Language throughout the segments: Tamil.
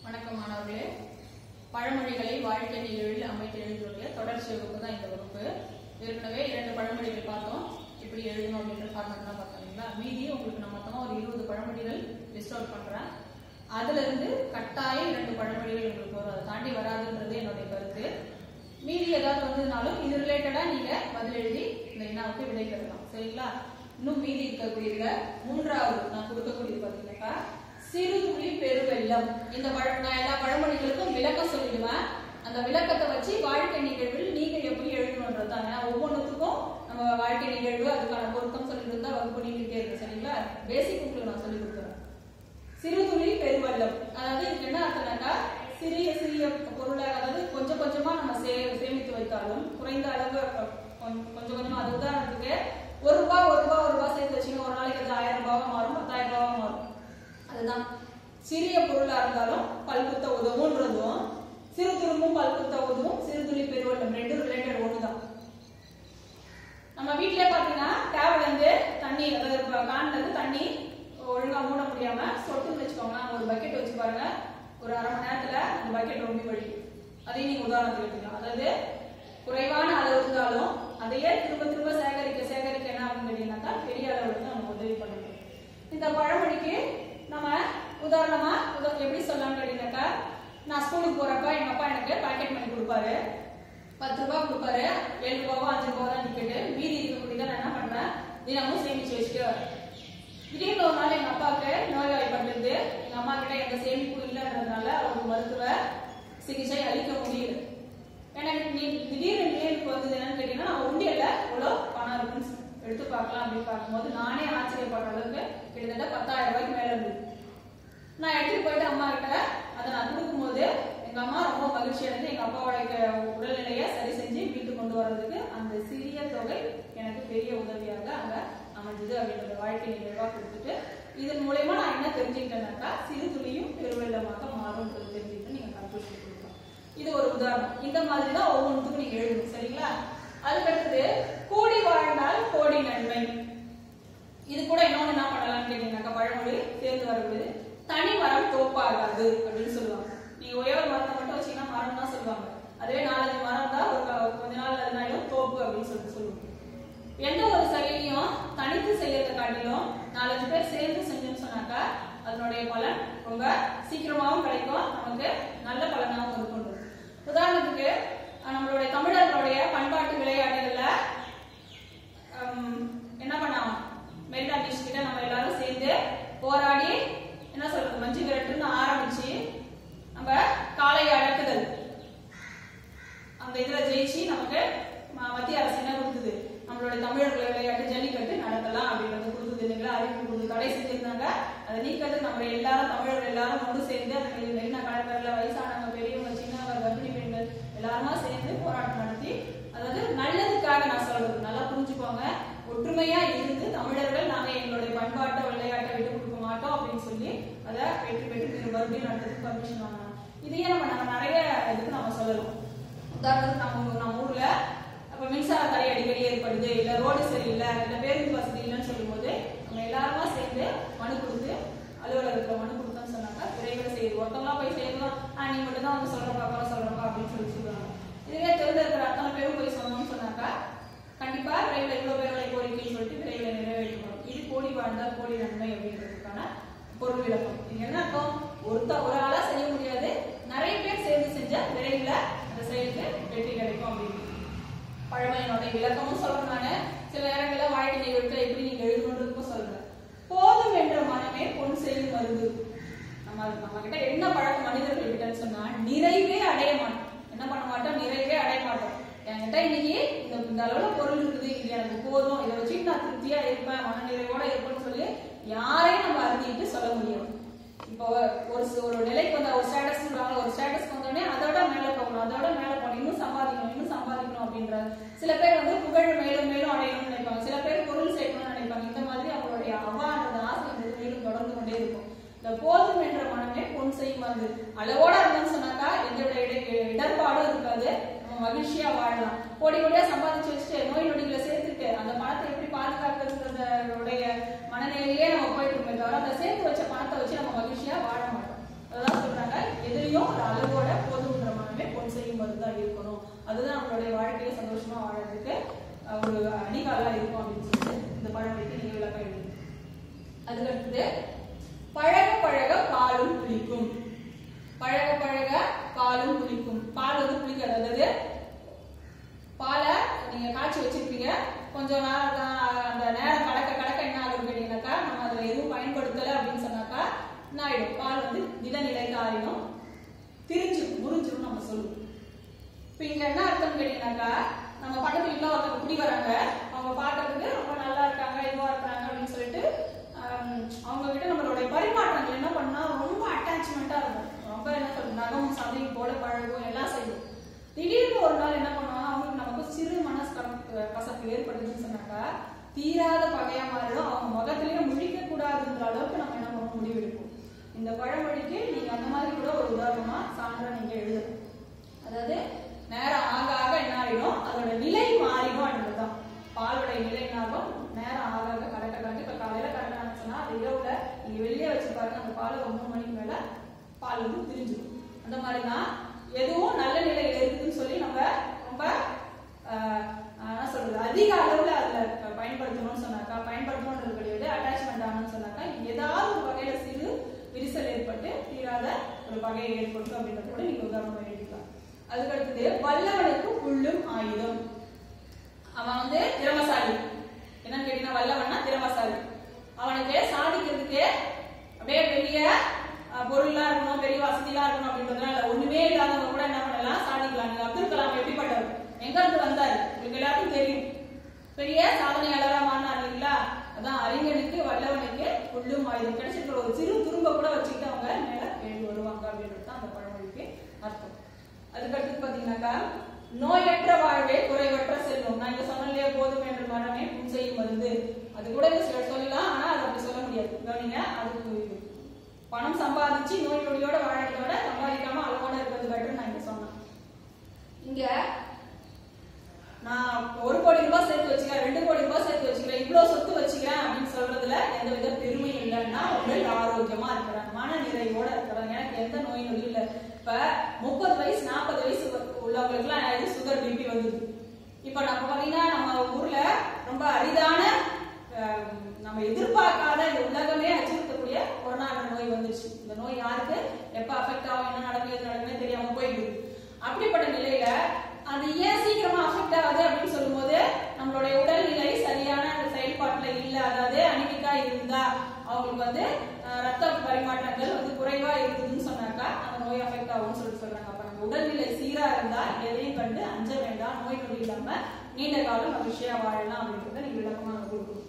வணக்கம் மாணவர்களே பழமொழிகளை வாழ்க்கை நிகழ்வில் அமைத்து எழுதுவதிய தொடர்ச்சி வகுப்பு தான் இந்த வகுப்பு ஏற்கனவே இரண்டு பழமொழிகள் பார்த்தோம் எப்படி எழுதணும் அப்படின்ற ஃபார்மேட் தான் பார்த்தோம் இல்லைங்களா மீதி உங்களுக்கு நான் மொத்தமா ஒரு இருபது பழமொழிகள் லிஸ்ட் அவுட் பண்றேன் அதுல இருந்து கட்டாயம் இரண்டு பழமொழிகள் உங்களுக்கு வரும் அதை தாண்டி வராதுன்றது என்னுடைய கருத்து மீதி ஏதாவது வந்ததுனாலும் இது ரிலேட்டடா நீங்க பதில் எழுதி இந்த வினாவுக்கு விடை பெறலாம் சரிங்களா இன்னும் மீதி இருக்கக்கூடியதுல மூன்றாவது நான் கொடுக்கக்கூடியது பார்த்தீங்கன்னாக்கா சிறுதுளி பெருவெள்ளம் இந்த பழ நான் எல்லா பழமொழிகளுக்கும் விளக்கம் சொல்லிடுவேன் அந்த விளக்கத்தை வச்சு வாழ்க்கை நிகழ்வில் நீங்க எப்படி எழுதணுன்றது தான் ஏன்னா ஒவ்வொன்றுத்துக்கும் நம்ம வாழ்க்கை நிகழ்வு அதுக்கான பொருத்தம் சொல்லிட்டு இருந்தா வகுப்பு நீங்கிட்டே இருக்கு சரிங்களா பேசிக் உங்களுக்கு நான் சொல்லி கொடுக்குறேன் சிறுதுளி பெருவெள்ளம் அதாவது இதுக்கு என்ன அர்த்தம்னாக்கா சிறிய சிறிய பொருளை அதாவது கொஞ்சம் கொஞ்சமா நம்ம சே சேமித்து வைத்தாலும் குறைந்த அளவு அஹ், கொஞ்ச- கொஞ்சம் கொஞ்சமா அது உதாரணத்துக்கு ஒரு ரூபாய் ஒரு ரூபாய் ஒரு ரூபாய் சேர்த்து வச்சீங்க ஒரு நாளைக்கு அது ஆயிரம் ரூபாவா மாறும் பத்தாயிரம் ரூபாவா மாறும் அதுதான் சிறிய பொருளா இருந்தாலும் பல்குத்த உதவுன்றதும் சிறு துரும்பும் பல்குத்த உதவும் சிறு துளி பெருவெள்ளம் ரெண்டும் ரிலேட்டட் ஒண்ணுதான் நம்ம வீட்லயே பாத்தீங்கன்னா டேப்ல இருந்து தண்ணி அதாவது இப்ப கான்ல இருந்து தண்ணி ஒழுங்கா மூட முடியாம சொட்டுன்னு வச்சுக்கோங்களேன் ஒரு பக்கெட் வச்சு பாருங்க ஒரு அரை மணி நேரத்துல அந்த பக்கெட் ரொம்ப வழியும் அதையும் நீங்க உதாரணத்துக்கு எடுத்துக்கலாம் அதாவது குறைவான அளவு இருந்தாலும் அதையே திரும்ப திரும்ப சேகரிக்க சேகரிக்க என்ன ஆகும் கேட்டீங்கன்னாக்கா பெரிய அளவு வந்து நமக்கு உதவி பண்ணுது இந்த பழமொழிக்கு நம்ம உதாரணமா உதா- எப்படி சொல்லலாம்னு கேட்டீங்கன்னாக்கா நான் ஸ்கூலுக்கு போறப்ப எங்க அப்பா எனக்கு பாக்கெட் மணி கொடுப்பாரு பத்து ரூபாய் கொடுப்பாரு ஏழு ரூபாவோ அஞ்சு ரூபாவோ தான் டிக்கெட்டு மீதி இருக்கக்கூடியதை நான் என்ன பண்றேன் தினமும் சேமிச்சு வச்சுட்டு வரேன் திடீர்னு ஒரு நாள் எங்க அப்பாவுக்கு நோய்வாய்ப்பட்டிருந்து எங்க அம்மா கிட்ட எந்த சேமிப்பும் இல்லைன்றதுனால அவருக்கு மருத்துவ சிகிச்சை அளிக்க முடியல எனக்கு நீ திடீர்னு நினைவுக்கு வந்தது என்னன்னு கேட்டீங்கன்னா நான் உண்டியல்ல எவ்வளோ பணம் இருக்குன்னு எடுத்து பார்க்கலாம் அப்படின்னு பார்க்கும்போது நானே ஆச்சரியப்படுற அளவுக்கு கிட்டத்தட்ட பத்தாயிரம் ரூபாய்க்கு மேல இருந்தது நான் எடுத்துட்டு போயிட்டு அம்மா கிட்ட அதை நான் கொடுக்கும்போது எங்க அம்மா ரொம்ப மகிழ்ச்சி அடைந்து எங்க அப்பாவோட க- உடல்நிலையை சரி செஞ்சு வீட்டுக்கு கொண்டு வர்றதுக்கு அந்த சிறிய தொகை எனக்கு பெரிய உதவியாக அங்க அமைஞ்சது அப்படின்றத வாழ்க்கை நிகழ்வா கொடுத்துட்டு இதன் மூலயமா நான் என்ன தெரிஞ்சுக்கிட்டேன்னாக்கா சிறு துளியும் பெருவெள்ளமாக மாறும்ன்றது தெரிஞ்சுக்கிட்டு நீங்க கன்க்ளூஷன் கொடுக்கலாம் இது ஒரு உதாரணம் இந்த மாதிரி தான் ஒவ்வொன்றுக்கும் நீங்க எழுதணும் சரிங்களா அதுக்கடுத்தது கூடி வாழ்ந்தால் கோடி நன்மை இது கூட இன்னொன்னு என்ன பண்ணலாம்னு கேட்டீங்கன்னாக்கா பழமொழி சேர்ந்து வரக்கூடியது தனி மரம் தோப்பாகாது அப்படின்னு சொல்லுவாங்க நீங்க ஒரே ஒரு மரத்தை மட்டும் வச்சீங்கன்னா மரம் தான் சொல்லுவாங்க அதுவே நாலஞ்சு மரம் தான் ஒரு க- கொஞ்ச நாள் இருந்தாலும் தோப்பு அப்படின்னு சொல்லிட்டு சொல்லுவாங்க எந்த ஒரு செயலையும் தனித்து செய்யறதை காட்டிலும் நாலஞ்சு பேர் சேர்ந்து செஞ்சோம்னு சொன்னாக்கா அதனுடைய பலன் ரொம்ப சீக்கிரமாவும் கிடைக்கும் நமக்கு நல்ல பலனாகவும் இருக்கும் உதாரணத்துக்கு அஹ், நம்மளுடைய தமிழர்களுடைய பண்பாட்டு விளையாட்டுகள்ல ஹம், என்ன பண்ணாங்க மெரினா பீச் கிட்ட நம்ம எல்லாரும் சேர்ந்து போராடி என்ன சொல்றது மஞ்சு விரட்டுன்னு ஆரம்பிச்சு நம்ம காலை அடக்குதல் அந்த இதுல ஜெயிச்சு நமக்கு ம- மத்திய அரசு என்ன கொடுத்தது நம்மளுடைய தமிழர்கள் விளையாட்டு ஜல்லிக்கட்டு நடத்தலாம் அப்படின்றது கொடுத்தது இல்லைங்களா அறிவிப்பு கொடுத்து தடை செஞ்சிருந்தாங்க அதை நீக்கிறது நம்ம எல்லாரும் தமிழர்கள் எல்லாரும் ஒன்று சேர்ந்து அந்த மெரி- மெரினா கடற்கரையில வயசானவங்க பெரியவங்க சின்னவங்க கர்ப்பிணி பெண்கள் எல்லாருமா சேர்ந்து போராட்டம் நடத்தி அதாவது நல்லதுக்காக நான் சொல்றது நல்லா புரிஞ்சுக்கோங்க ஒற்றுமையா இருந்து தமிழர்கள் நாங்க எங்களுடைய பண்பாட்டை விளையாட்டை விட்டு கொடுக்க மாட்டோம் அப்படின்னு சொல்லி அதை வெற்றி பெற்று திரு மறுபடியும் நடத்துறதுக்கு பர்மிஷன் வாங்கினாங்க இதையே நம்ம நம்ம நிறைய இதுக்கு நம்ம சொல்லலாம் உதாரணத்துக்கு நம்ம ஊ- நம்ம ஊர்ல அப்ப மின்சார தடை அடிக்கடி ஏற்படுது இல்ல ரோடு சரியில்லை இல்ல பேருந்து வசதி இல்லைன்னு சொல்லும்போது நம்ம எல்லாருமா சேர்ந்து மனு கொடுத்து அலுவலகத்துல மனு கொடுத்தோம்னு சொன்னாங்க விரைவில் செய்யுது ஒருத்தவங்களா போய் செய்யலாம் ஆ நீ மட்டும் தான் வந்து சொல்றப்பா அப்புறம் சொல்றப்பா அப்படின்னு சொல்லி சொல்லுவாங்க இதுவே தெரிந்து இருக்கிற அத்தனை பேரும் போய் சொன்னோம்னு சொன்னாக்கா கண்டிப்பா விரைவில் இவ்வளவு பேருடைய கோரிக்கைன்னு சொல்லிட்டு விரைவில் நிறைவேற்றணும் இது கோடி வாழ்ந்தால் கோடி நன்மை அப்படின்றதுக்கான பொருள் விளக்கம் இது என்ன அர்த்தம் ஒருத்த ஒரு ஆளா செய்ய முடியாது நிறைய பேர் சேர்ந்து செஞ்சா விரைவில் அந்த செயலுக்கு வெற்றி கிடைக்கும் அப்படின்னு பழமையினுடைய விளக்கமும் சொல்றேன் நானு சில நேரங்களில் வாழ்க்கை நிகழ்வுகளை எப்படி நீங்க எழுதணுன்றதுக்கும் சொல்றேன் போதும் என்ற மனமே பொன் செய்யும் மருந்து நம்ம நம்ம கிட்ட என்ன பழக்கம் மனிதர்கள் கிட்டன்னு சொன்னா நிறைவே அடைய மாட்டோம் என்ன பண்ண மாட்டோம் நிறைவே அடைய மாட்டோம் என்கிட்ட இன்னைக்கு இந்த இந்த அளவுல பொருள் இருக்குது இது எனக்கு போதும் இதை வச்சு நான் திருப்தியா இருப்பேன் மன நிறைவோட இருப்பேன்னு சொல்லி யாரையும் நம்ம அறிஞ்சிட்டு சொல்ல முடியும் இப்போ ஒரு சி- ஒரு நிலைக்கு வந்த ஒரு ஸ்டேட்டஸ் சொல்றாங்க ஒரு ஸ்டேட்டஸ் வந்தோடனே அதோட மேல போகணும் அதோட மேல போகணும் இன்னும் சம்பாதிக்கணும் இன்னும் சம்பாதிக்கணும் அப்படின்றாங்க சில பேர் வந்து புகழ் மேலும் மேலும் அடையணும்னு நினைப்பாங்க சில பேர் பொருள் சேர்க்கணும்னு நினைப்பாங்க இந்த மாதிரி அவங்களுடைய அவான்றது ஆசை வந்து மேலும் தொடர்ந்து கொண்டே இருக்கும் இந்த போதும் என்ற மனமே பொன் செய்யும் மருந்து அளவோட இருந்தோம்னு சொன்னாக்கா எந்தோட இடை- இடர்பாடும் இருக்காது நம்ம மகிழ்ச்சியா வாழலாம் கோடி கோடியா சம்பாதிச்சு வச்சுட்டு நோய் நொடிகளை சேர்த்துட்டு அந்த பணத்தை எப்படி பாதுகாக்கிறதுடைய மனநிலையிலேயே நம்ம போயிட்டு இருக்கோமே தவிர அதை சேர்த்து வச்ச பணத்தை வச்சு நம்ம மகிழ்ச்சியா வாழ மாட்டோம் அதான் சொல்றாங்க எதிரி உங்களுக்கு அஹ், ஒரு அடிகாலா இருக்கும் அப்படின்னு சொல்லிட்டு இந்த பழமொழிக்கு நீங்க விளக்கம் எழுதுங்க அதுக்கு அடுத்தது பழக பழக பாலும் புளிக்கும் பழக பழக பாலும் புளிக்கும் பால் வந்து புளிக்காது அதாவது பாலை நீங்க காய்ச்சி வச்சிருப்பீங்க கொஞ்சம் நேரம் தான் அந்த நேரம் கடக்க கடக்க என்ன ஆகும் கேட்டீங்கன்னாக்கா நம்ம அதுல எதுவும் பயன்படுத்தல அப்படின்னு சொன்னாக்கா என்ன ஆயிடும் பால் வந்து நிலநிலைக்கு ஆயிடும் திரிஞ்சிரும் முறிஞ்சிரும் நம்ம சொல்லுவோம் இப்போ இங்க என்ன அர்த்தம் கேட்டீங்கன்னாக்கா நம்ம பக்கத்து வீட்டுல ஒருத்தவங்க குடி வராங்க அவங்க பார்க்கறதுக்கு ரொம்ப நல்லா இருக்காங்க இதுவா இருக்காங்க அப்படின்னு சொல்லிட்டு ஆம், அவங்க கிட்ட நம்மளுடைய பரிமாற்றங்கள் என்ன பண்ணா ரொம்ப அட்டாச்மெண்டா இருக்கும் ரொம்ப என்ன சொல்றது நகம் சமையல் போல பழகும் எல்லாம் செய்யும் திடீர்னு ஒரு நாள் என்ன பண்ணுவாங்க அவங்களுக்கு நமக்கு சிறு மனசு கசப்பு ஏற்படுதுன்னு சொன்னாக்கா தீராத பகையா மாறிடும் அவங்க முகத்திலேயே முழிக்க கூடாதுன்ற அளவுக்கு நம்ம என்ன பண்ண முடிவெடுப்போம் இந்த பழமொழிக்கு நீங்க அந்த மாதிரி கூட ஒரு உதாரணமா சான்றா நீங்க எழுதணும் அதாவது நேரம் ஆக ஆக என்ன ஆயிடும் அதோட நிலை மாறிடும் அப்படின்றதுதான் பாலுடைய நிலை என்ன ஆகும் நேரம் ஆக ஆக கறக்க கறக்க இப்ப காலையில கறக்க சொன்னா அது இரவுல நீங்க வெளியே வச்சு பாருங்க அந்த பால் ஒரு மூணு மணிக்கு மேல பால் வந்து பிரிஞ்சிடும் அந்த மாதிரிதான் எதுவும் நல்ல நிலையில இருக்குதுன்னு சொல்லி நம்ம ரொம்ப ஆஹ், ஆஹ், என்ன சொல்றது அதிக அளவுல அதுல ப- பயன்படுத்தணும்னு சொன்னாக்கா பயன்படுத்தணும்ன்றது கிடையாது அட்டாச்மெண்ட் ஆகணும்னு சொன்னாக்கா ஏதாவது ஒரு வகையில சிறு விரிசல் ஏற்பட்டு தீராத ஒரு வகையை ஏற்படுத்தும் அப்படின்றத கூட நீங்க உதாரணமா எழுதிக்கலாம் அதுக்கு அடுத்தது வல்லவனுக்கு புல்லும் ஆயுதம் அவன் வந்து திறமசாலி என்னன்னு கேட்டீங்கன்னா வல்லவன்னா திறமசாலி அவனுக்கு சாதிக்கிறதுக்கு அப்படியே பெரிய அஹ், பொருள்லாம் இருக்கணும் பெரிய வசதிலாம் இருக்கணும் அப்படின்றதுனால இல்ல. ஒண்ணுமே இல்லாதவங்க கூட என்ன பண்ணலாம் சாதிக்கலாம் நீங்க அப்துல் கலாம் எப்படிப்பட்டவர் எங்க இருந்து வந்தாரு உங்களுக்கு எல்லாருக்கும் தெரியும் பெரிய சாதனையாளரா மாறினார் இல்லைங்களா அதான் அறிஞனுக்கு வல்லவனுக்கு புல்லும் ஆயுதம் கிடைச்சிருக்கிற ஒரு சிறு துரும்ப கூட வச்சுக்கிட்டு அவங்க மேல எழுதி வருவாங்க அப்படின்றது தான் அந்த பழமொழிக்கு அர்த்தம் அதுக்கு அடுத்து பாத்தீங்கன்னாக்கா நோயற்ற வாழ்வே குறைவற்ற செல்வம் நான் இங்க சொன்னலையே போதும் என்ற மனமே புன் செய்யும் மருந்து அது கூட இங்க சிலர் சொல்லலாம் ஆனா அது அப்படி சொல்ல முடியாது கவனிங்க அதுக்கு பணம் சம்பாதிச்சு நோய் நொடியோட வாழறத விட சம்பாதிக்காம அளவோட இருக்கிறது பெட்டர் நான் இங்க சொன்னேன் இங்க நான் ஒரு கோடி ரூபாய் சேர்த்து வச்சுக்கிறேன் ரெண்டு கோடி ரூபாய் சேர்த்து வச்சுக்கிறேன் இவ்வளவு சொத்து வச்சுக்கிறேன் அப்படின்னு சொல்றதுல எந்த வித பெருமையும் இல்லைன்னா உடல் ஆரோக்கியமா இருக்கிறேன் மன நிறைவோட இருக்கிறேன் எனக்கு எந்த நோய் நொடி இல்ல இப்ப முப்பது வயசு நாற்பது வயசு உள்ளவங்களுக்கு எல்லாம் சுகர் பிபி வந்தது இப்ப நம்ம பாத்தீங்கன்னா நம்ம ஊர்ல ரொம்ப அரிதான அஹ், நம்ம எதிர்பார்க்காத இந்த உலகமே அச்சுறுத்தக்கூடிய கொரோனா நோய் வந்துருச்சு இந்த நோய் யாருக்கு எப்ப அஃபெக்ட் ஆகும் என்ன நடக்கும் எது நடக்குமே தெரியாம போயிடுது அப்படிப்பட்ட நிலையில அது ஏன் சீக்கிரமா அஃபெக்ட் ஆகுது அப்படின்னு சொல்லும்போது நம்மளுடைய உடல்நிலை சரியான அந்த செயல்பாட்டுல இல்ல அதாவது அனிமிக்கா இருந்தா அவங்களுக்கு வந்து அஹ், ரத்த பரிமாற்றங்கள் வந்து குறைவா இருக்குதுன்னு சொன்னாக்கா அந்த நோய் அஃபெக்ட் ஆகும்னு சொல்லிட்டு சொல்றாங்க அப்ப நம்ம உடல்நிலை சீரா இருந்தா எதையும் கண்டு அஞ்ச வேண்டாம் நோய் நொடி இல்லாம நீண்ட காலம் மகிழ்ச்சியா வாழலாம் அப்படின்றத நீங்க விளக்கமா அங்க கொடுக்கணும்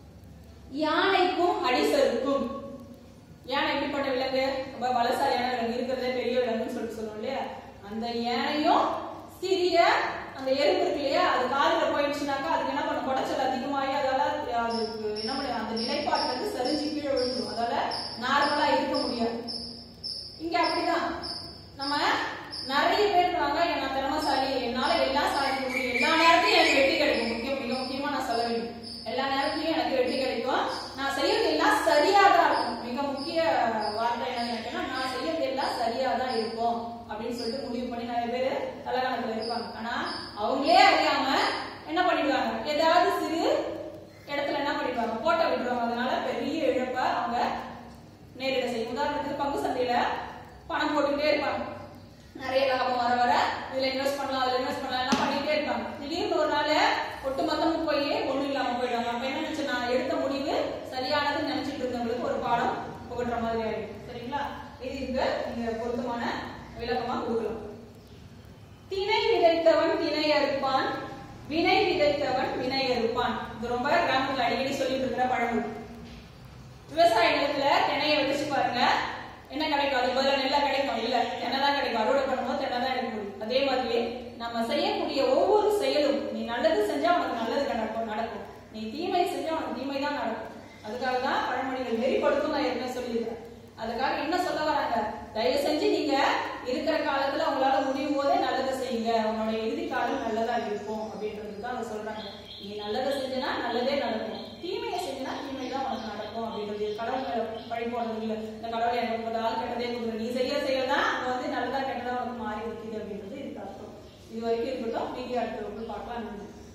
யானைக்கும் அடிசருக்கும் யானை எப்படிப்பட்ட விலங்கு ரொம்ப பலசாலியான விலங்கு இருக்கிறதே பெரிய விலங்குன்னு சொல்லிட்டு சொல்லுவோம் இல்லையா அந்த யானையும் சிறிய அந்த எறும்பு இருக்கு இல்லையா அது காதுல போயிடுச்சுனாக்கா அதுக்கு என்ன பண்ணும் குடைச்சல் அதிகமாகி அதால அதுக்கு என்ன பண்ணும் அந்த நிலைப்பாட்டுல இருந்து சரிஞ்சு கீழே விழுந்துடும் அதால நார்மலா இருக்க முடியாது இங்க அப்படிதான் நம்ம நிறைய பேர் இருக்காங்க நான் திறமசாலி என்னால எல்லாம் சாதிக்க முடியும் எல்லா நேரத்திலும் எனக்கு வெற்றி கிடைக்கும் முக்கியம் மிக முக்கியமா நான் சொல்ல வேண்டும் எல்லா நேரத்திலயும் எனக்கு வெற்றி கிடைக்கும் நான் செய்யறது எல்லாம் சரியா தான் இருக்கும் மிக முக்கிய வார்த்தை என்னன்னு நினைக்கிறேன்னா நான் செய்யறது எல்லாம் சரியா தான் இருக்கும் அப்படின்னு சொல்லிட்டு முடிவு பண்ணி நிறைய பேர் தலைகணத்துல இருப்பாங்க ஆனா அவங்களே அறியாம என்ன பண்ணிடுவாங்க ஏதாவது சிறு இடத்துல என்ன பண்ணிடுவாங்க போட்ட விட்டுருவாங்க அதனால பெரிய இழப்ப அவங்க நேரிட செய்யும் உதாரணத்துக்கு பங்கு சந்தையில பணம் போட்டுக்கிட்டே இருப்பாங்க நிறைய லாபம் வர வர இதுல இன்வெஸ்ட் பண்ணலாம் அதுல இன்வெஸ்ட் பண்ணலாம் எல்லாம் பண்ணிட்டே இருப்பாங்க திடீர்னு ஒரு நாள் ஒட்டு மொத்தமும் போய் ஒண்ணும் இல்லாம போயிடுவாங்க அப்ப என்ன நினைச்சு நான் எடுத்த முடிவு சரியானதுன்னு நினைச்சிட்டு இருந்தவங்களுக்கு ஒரு பாடம் புகட்டுற மாதிரி ஆயிடும் சரிங்களா இது இங்க நீங்க பொருத்தமான விளக்கமா கொடுக்கலாம் திணை விதைத்தவன் திணை அறுப்பான் வினை விதைத்தவன் வினை அறுப்பான் இது ரொம்ப கிராமத்துல அடிக்கடி சொல்லிட்டு இருக்கிற பழமொழி விவசாய நிலத்துல திணைய விதைச்சு பாருங்க என்ன கிடைக்கும் அது பதிலா நெல்லா கிடைக்கும் இல்ல தென்னை தான் கிடைக்கும் அறுவடை பண்ணும்போது தென்னை தான் எடுக்க முடியும் அதே மாதிரி நம்ம செய்யக்கூடிய ஒவ்வொரு செயலும் நீ நல்லது செஞ்சா உனக்கு நல்லது நடக்கும் நடக்கும் நீ தீமை செஞ்சா உனக்கு தீமை தான் நடக்கும் அதுக்காக தான் பழமொழிகள் நெறிப்படுத்தும் நான் ஏற்கனவே சொல்லியிருக்கேன் அதுக்காக என்ன சொல்ல வராங்க தயவு செஞ்சு நீங்க இருக்கிற காலத்துல உங்களால முடியும் போதே நல்லதை செய்யுங்க உங்களுடைய இறுதி காலம் நல்லதா இருக்கும் அப்படின்றது தான் அவங்க சொல்றாங்க நீ நல்லதை செஞ்சனா நல்லதே நடக்கும் தீமையை செஞ்சனா தீமை தான் உனக்கு நடக்கும் அப்படின்றது கடவுள் மேல பழி போடுறது இல்ல இந்த கடவுள் எனக்கு முப்பதால் கெட்டதே கொடுக்குற நீ செய்ய செய்யதான் அங்க வந்து நல்லதா கெட்டதா உனக்கு மாறி இருக்குது அப்படின்றது இதுக்கு அர்த்தம் இது வரைக்கும் இருக்கட்டும் மீதி அடுத்த வகுப்பு பார்க்கலாம் நன்றி